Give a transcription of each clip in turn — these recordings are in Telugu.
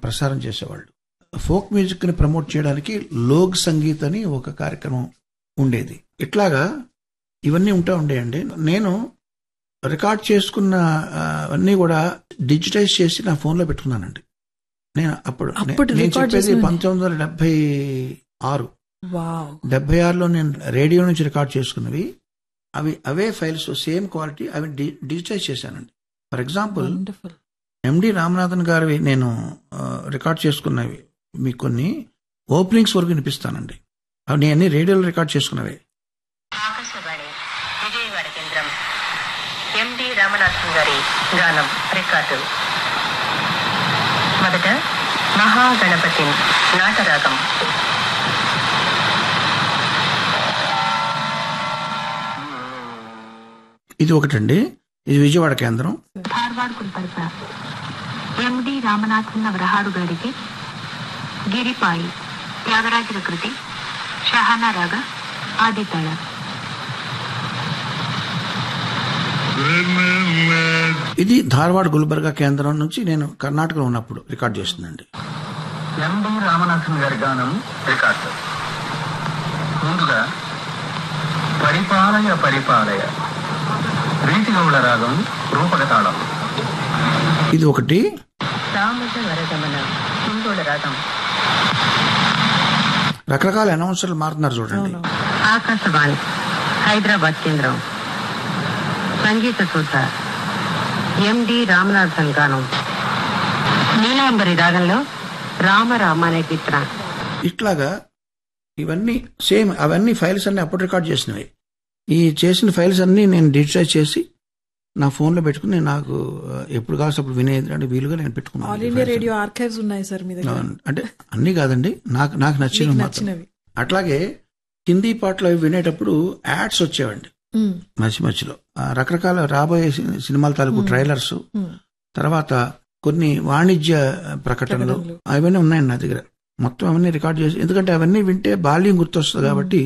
ప్రసారం చేసేవాళ్ళు ఫోక్ మ్యూజిక్ ని ప్రమోట్ చేయడానికి లోక్ సంగీత్ అని ఒక కార్యక్రమం ఉండేది ఇట్లాగా ఇవన్నీ ఉంటా ఉండేయండి నేను రికార్డ్ చేసుకున్న ఆ, అన్నీ కూడా డిజిటైజ్ చేసి నా ఫోన్లో పెట్టుకున్నానండి నేను అప్పుడు నే- అప్పుడు నేను record చెప్పేది చేసినవి? పంతొమ్మిది వందల డెబ్బై ఆరు వావ్ డెబ్బై ఆరులో నేను రేడియో నుంచి రికార్డ్ చేసుకున్నవి అవి అవే ఫైల్స్ సేమ్ క్వాలిటీ అవి డి- డిజిటైజ్ చేశానండి for example wonderful M D Ramanathan గారివి నేను ఆ, రికార్డ్ చేసుకున్నవి మీకు కొన్ని ఓపెనింగ్స్ వరకు వినిపిస్తానండి అవి నేను అన్ని రేడియోలో రికార్డ్ చేసుకున్నవే ఆకాశవాణి విజయవాడ కేంద్రం ఎండి రామనాథన్ గారి గానం రికార్డు మొదట మహాగణపతి నాటరాగం ఇది ఒకటండి ఇది విజయవాడ కేంద్రం ಧಾರವಾಡ ಗುಲ್ಬರ್ಗ ಎಂಡಿ ರಾಮನಾಥನ್ ಅವರ ಹಾಡುಗಾರಿಕೆ ಗಿರಿಪಾಯಿ ತ್ಯಾಗರಾಜರ ಕೃತಿ ಶಹಾನ ರಾಗ ಆದಿತಾಳ ఇది ధార్వాడ్ గుల్బర్గా కేంద్రం నుంచి నేను కర్ణాటకలో ఉన్నప్పుడు రికార్డ్ చేస్తుందండి ఎండి రామనాథన్ గారి గానం రికార్డు ముందుగా పరిపాలయ పరిపాలయ రీతిగౌళ రాగం రూపక తాళం ఇది ఒకటి రామజ వరగమన హిందోళ రాగం రకరకాల అనౌన్సర్లు మారుతున్నారు చూడండి అవును ఆకాశవాణి హైదరాబాద్ కేంద్రం సంగీత సూత ఎండి రామనాథన్ గానం నీలాంబరి రాగంలో రామ రామ అనే కీర్తన ఇట్లాగా ఇవన్నీ సేమ్ అవన్నీ ఫైల్స్ అన్ని అప్పుడు రికార్డ్ చేసినవి ఈ చేసిన ఫైల్స్ అన్ని నేను డిజిటైజ్ చేసి నా ఫోన్లో పెట్టుకుని నాకు ఆ, ఎప్పుడు కావాల్సి అప్పుడు వినేది అంటే వీలుగా నేను పెట్టుకున్నాను ఆల్ ఈ ఇండియా files రేడియో ఆర్కైవ్స్ ఉన్నాయి సార్ మీ దగ్గర అన్ని. అంటే అన్నీ కాదండి నాకు నాకు నచ్చినవి మీకు మాత్రం నచ్చినవి అట్లాగే హిందీ పాటలు అవి వినేటప్పుడు యాడ్స్ వచ్చేవండి ఉమ్, మధ్య మధ్యలో ఆ, రకరకాల రాబోయే సి- సినిమాల తాలూకు ట్రైలర్స్ ఉమ్. తర్వాత కొన్ని వాణిజ్య ప్రకటనలు ప్రకటనలు. అవన్నీ ఉన్నాయండి నా దగ్గర మొత్తం అవన్నీ రికార్డ్ చేసి ఎందుకంటే అవన్నీ వింటే బాల్యం గుర్తొస్తుంది కాబట్టి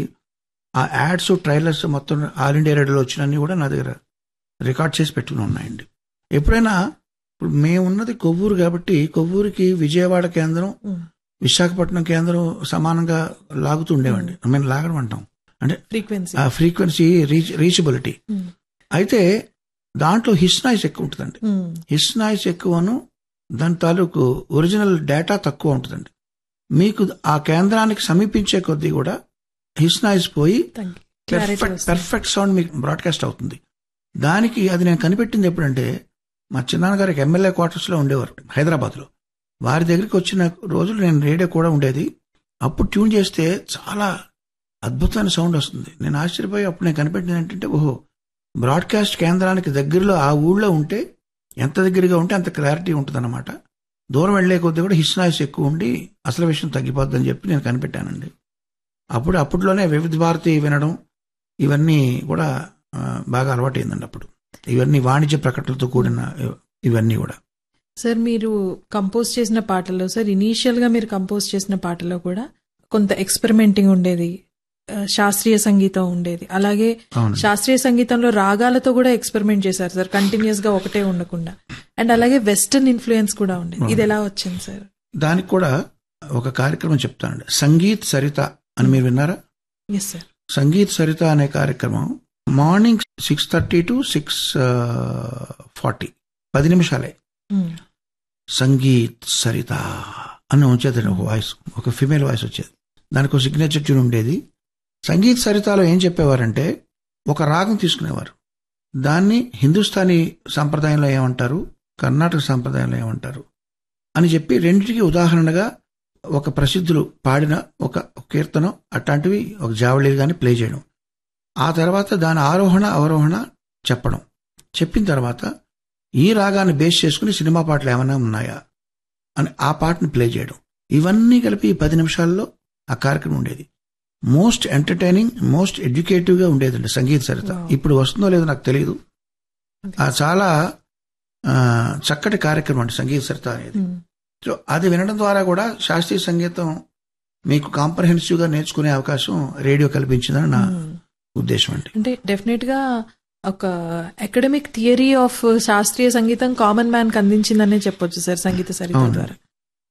ఆ యాడ్స్ ట్రైలర్స్ మొత్తం ఆల్ ఇండియా రేడియోలో వచ్చినన్ని కూడా నా దగ్గర రికార్డ్ చేసి పెట్టుకుని ఉన్నాయండి ఎప్పుడైనా ఇప్పుడు మేము ఉన్నది కొవ్వూరు కాబట్టి కొవ్వూరికి విజయవాడ కేంద్రం ఉమ్. విశాఖపట్నం కేంద్రం సమానంగా లాగుతూ ఉండేవండి మేము లాగడం అంటాం అంటే ఫ్రీక్వెన్సీ ఆ ఫ్రీక్వెన్సీ రీచ్ రీచబిలిటీ ఉమ్, అయితే దాంట్లో హిస్ నాయిస్ ఎక్కువ ఉంటుందండి ఉమ్, హిస్ నాయిస్ ఎక్కువను దాని తాలూకు ఒరిజినల్ డేటా తక్కువ ఉంటుందండి మీకు ఆ కేంద్రానికి సమీపించే కొద్దీ కూడా హిస్ నాయిస్ పోయి తగ్గి క్లారిటీ పెర్ఫెక్ట్ వస్తుంది పెర్ఫెక్ట్ సౌండ్ మీకు బ్రాడ్కాస్ట్ అవుతుంది దానికి అది నేను కనిపెట్టింది ఎప్పుడంటే మా చిన్నాన్నగారికి ఎమ్మెల్యే క్వార్టర్స్ లో ఉండేవారు హైదరాబాద్ లో వారి దగ్గరికి వచ్చిన రోజులు నేను రేడియో కూడా ఉండేది అప్పుడు ట్యూన్ చేస్తే చాలా అద్భుతమైన సౌండ్ వస్తుంది నేను ఆశ్చర్యపోయి అప్పుడు నేను కనిపెట్టింది ఏంటంటే ఓహో బ్రాడ్కాస్ట్ కేంద్రానికి దగ్గరలో ఆ ఊళ్ళో ఉంటే ఎంత దగ్గరగా ఉంటే అంత క్లారిటీ ఉంటుందన్నమాట దూరం వెళ్లే కొద్దీ కూడా హిస్ నాయిస్ ఎక్కువ ఉండి అసలు విషయం తగ్గిపోద్దని చెప్పి నేను కనిపెట్టానండి అప్పుడు అప్పట్లోనే వివిధ భారతి వినడం ఇవన్నీ కూడా ఆ, బాగా అలవాటైందండి అప్పుడు ఇవన్నీ వాణిజ్య ప్రకటనలతో కూడిన ఇవ- ఇవన్నీ కూడా సార్ మీరు కంపోజ్ చేసిన పాటల్లో సార్ ఇనీషియల్ గా మీరు కంపోజ్ చేసిన పాటలో కూడా కొంత ఎక్స్పెరిమెంటింగ్ ఉండేది ఆ, శాస్త్రీయ సంగీతం ఉండేది అలాగే అవును శాస్త్రీయ సంగీతంలో రాగాలతో కూడా ఎక్స్పెరిమెంట్ చేశారు సార్ కంటిన్యూస్ గా ఒకటే ఉండకుండా అండ్ అలాగే వెస్టర్న్ ఇన్ఫ్లుయెన్స్ కూడా ఉండేది ఇది ఎలా వచ్చింది సార్ దానికి కూడా ఒక కార్యక్రమం చెప్తానండి సంగీత్ సరిత అని మీరు విన్నారా ఎస్ సార్ సంగీత్ సరిత అనే కార్యక్రమం morning six thirty to six forty పది నిమిషాలే సంగీత్ సరిత అని వచ్చేది ఒక వాయిస్ ఒక ఫిమేల్ వాయిస్ వచ్చేది దానికి ఒక సిగ్నేచర్ ట్యూన్ ఉండేది సంగీత్ సరితాలో ఏం చెప్పేవారంటే ఒక రాగం తీసుకునేవారు దాన్ని హిందుస్థానీ సంప్రదాయంలో ఏమంటారు కర్ణాటక సంప్రదాయంలో ఏమంటారు అని చెప్పి రెండింటికి ఉదాహరణగా ఒక ప్రసిద్ధులు పాడిన ఒక కీర్తనం అట్లాంటివి ఒక జావళి కానీ ప్లే చేయడం ఆ తర్వాత దాని ఆరోహణ అవరోహణ చెప్పడం చెప్పిన తర్వాత ఈ రాగాన్ని బేస్ చేసుకుని సినిమా పాటలు ఏమైనా ఉన్నాయా అని ఆ పాటను ప్లే చేయడం ఇవన్నీ కలిపి ఈ పది నిమిషాల్లో ఆ కార్యక్రమం ఉండేది మోస్ట్ ఎంటర్టైనింగ్ మోస్ట్ ఎడ్యుకేటివ్ గా ఉండేదండి సంగీత సరిత Wow. ఇప్పుడు వస్తుందో లేదో నాకు తెలియదు ఆ చాలా ఆ, చక్కటి కార్యక్రమం అండి సంగీత సరిత అనేది సో అది వినడం ద్వారా కూడా శాస్త్రీయ సంగీతం మీకు కాంప్రహెన్సివ్ గా నేర్చుకునే అవకాశం రేడియో కల్పించిందని నా ఉద్దేశం అండి అంటే డెఫినెట్ గా ఒక అకాడమిక్ థియరీ ఆఫ్ శాస్త్రీయ సంగీతం కామన్ మ్యాన్ కి అందించిందనే చెప్పొచ్చు సార్ సంగీత సరిత అవును. ద్వారా